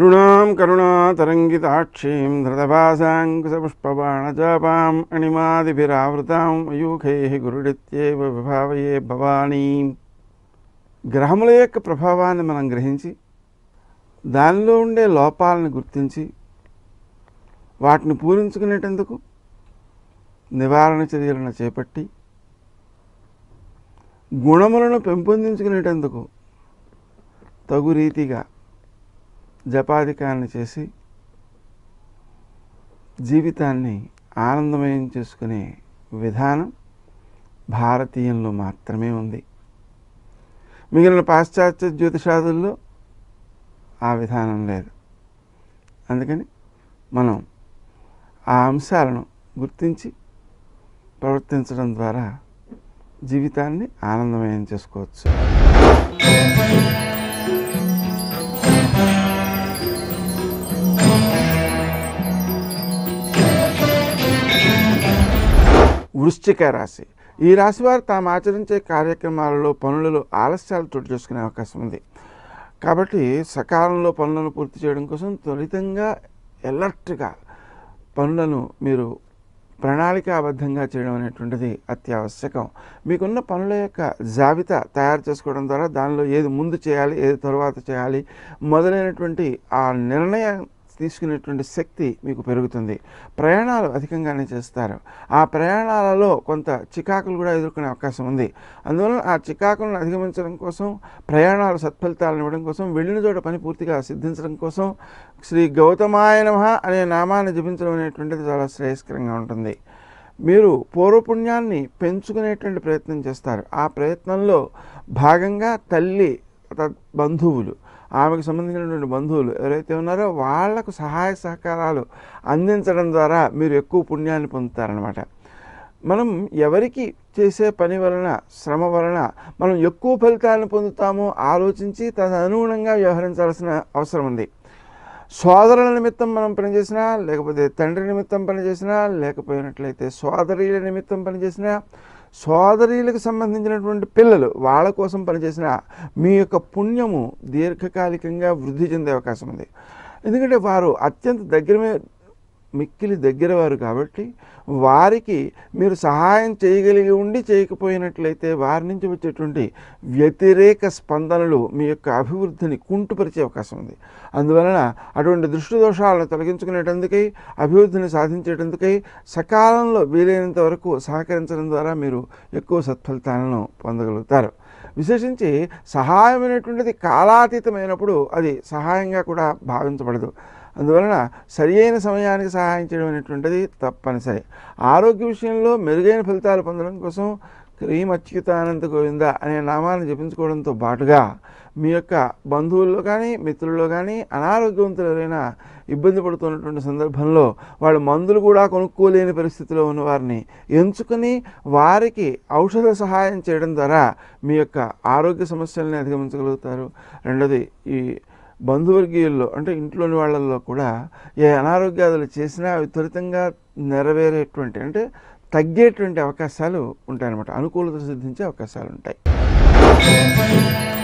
అరుణాం కరుణాతరంగితాక్షీం ధృతభాసాంకుశపుష్పబాణజాపాం అణిమాదిభిరావృతాం మయూఖై గురుడిత్యేవ విభావయే భవానీం గ్రహముల యొక్క ప్రభావాన్ని మనం గ్రహించి దానిలో ఉండే లోపాలను గుర్తించి వాటిని పూరించుకునేటందుకు నివారణ చర్యలను చేపట్టి గుణములను పెంపొందించుకునేటందుకు తగు రీతిగా జపాధికాన్ని చేసి జీవితాన్ని ఆనందమయం చేసుకునే విధానం భారతీయంలో మాత్రమే ఉంది మిగిలిన పాశ్చాత్య జ్యోతిషాదుల్లో ఆ విధానం లేదు అందుకని మనం ఆ అంశాలను గుర్తించి ప్రవర్తించడం ద్వారా జీవితాన్ని ఆనందమయం చేసుకోవచ్చు వృశ్చిక రాశి ఈ రాశి వారు తాము ఆచరించే కార్యక్రమాలలో పనులలో ఆలస్యాలు చోటు చేసుకునే అవకాశం ఉంది కాబట్టి సకాలంలో పనులను పూర్తి చేయడం కోసం త్వరితంగా ఎలర్ట్గా పనులను మీరు ప్రణాళికాబద్ధంగా చేయడం అనేటువంటిది అత్యావశ్యకం మీకున్న పనుల యొక్క జాబితా తయారు చేసుకోవడం ద్వారా దానిలో ఏది ముందు చేయాలి ఏది తరువాత చేయాలి మొదలైనటువంటి ఆ నిర్ణయం తీసుకునేటువంటి శక్తి మీకు పెరుగుతుంది ప్రయాణాలు అధికంగానే చేస్తారు ఆ ప్రయాణాలలో కొంత చికాకులు కూడా ఎదుర్కొనే అవకాశం ఉంది అందువలన ఆ చికాకులను అధిగమించడం కోసం ప్రయాణాలు సత్ఫలితాలను ఇవ్వడం కోసం వెళ్ళిన చోట పని పూర్తిగా సిద్ధించడం కోసం శ్రీ గౌతమాయ నమః అనే నామాన్ని జపించడం అనేటువంటిది చాలా శ్రేయస్కరంగా ఉంటుంది మీరు పూర్వపుణ్యాన్ని పెంచుకునేటువంటి ప్రయత్నం చేస్తారు ఆ ప్రయత్నంలో భాగంగా తల్లి తద్ బంధువులు ఆమెకు సంబంధించినటువంటి బంధువులు ఎవరైతే ఉన్నారో వాళ్లకు సహాయ సహకారాలు అందించడం ద్వారా మీరు ఎక్కువ పుణ్యాన్ని పొందుతారనమాట మనం ఎవరికి చేసే పని వలన శ్రమ వలన మనం ఎక్కువ ఫలితాలను పొందుతామో ఆలోచించి తదనుగుణంగా వ్యవహరించాల్సిన అవసరం ఉంది సోదరుల నిమిత్తం మనం పనిచేసినా లేకపోతే తండ్రి నిమిత్తం పనిచేసినా లేకపోయినట్లయితే సోదరీల నిమిత్తం పనిచేసినా సోదరీలకు సంబంధించినటువంటి పిల్లలు వాళ్ళ కోసం పనిచేసిన మీ యొక్క పుణ్యము దీర్ఘకాలికంగా వృద్ధి చెందే అవకాశం ఉంది ఎందుకంటే వారు అత్యంత దగ్గర మిక్కిలి దగ్గర వారు కాబట్టి వారికి మీరు సహాయం చేయగలిగి ఉండి చేయకపోయినట్లయితే వారి నుంచి వచ్చేటువంటి వ్యతిరేక స్పందనలు మీ యొక్క అభివృద్ధిని కుంటుపరిచే అవకాశం ఉంది అందువలన అటువంటి దృష్టి దోషాలను తొలగించుకునేటందుకై అభివృద్ధిని సాధించేటందుకై సకాలంలో వీలైనంత వరకు సహకరించడం ద్వారా మీరు ఎక్కువ సత్ఫలితాలను పొందగలుగుతారు విశేషించి సహాయం అనేటువంటిది కాలాతీతమైనప్పుడు అది సహాయంగా కూడా భావించబడదు అందువలన సరి అయిన సమయానికి సహాయం చేయడం అనేటువంటిది తప్పనిసరి ఆరోగ్య విషయంలో మెరుగైన ఫలితాలు పొందడం కోసం క్రీమ్ అచ్యుతానంద గోవింద అనే నామాన్ని జపించుకోవడంతో పాటుగా మీ యొక్క బంధువుల్లో కానీ మిత్రుల్లో కానీ అనారోగ్యవంతులు ఎవరైనా ఇబ్బంది పడుతున్నటువంటి సందర్భంలో వాళ్ళు మందులు కూడా కొనుక్కోలేని పరిస్థితిలో ఉన్న వారిని ఎంచుకొని వారికి ఔషధ సహాయం చేయడం ద్వారా మీ యొక్క ఆరోగ్య సమస్యల్ని అధిగమించగలుగుతారు రెండోది ఈ బంధువర్గీయుల్లో అంటే ఇంట్లోని వాళ్ళల్లో కూడా ఏ అనారోగ్యాలు చేసినా అవి త్వరితంగా నెరవేరేటువంటి అంటే తగ్గేటువంటి అవకాశాలు ఉంటాయన్నమాట అనుకూలత సిద్ధించే అవకాశాలు ఉంటాయి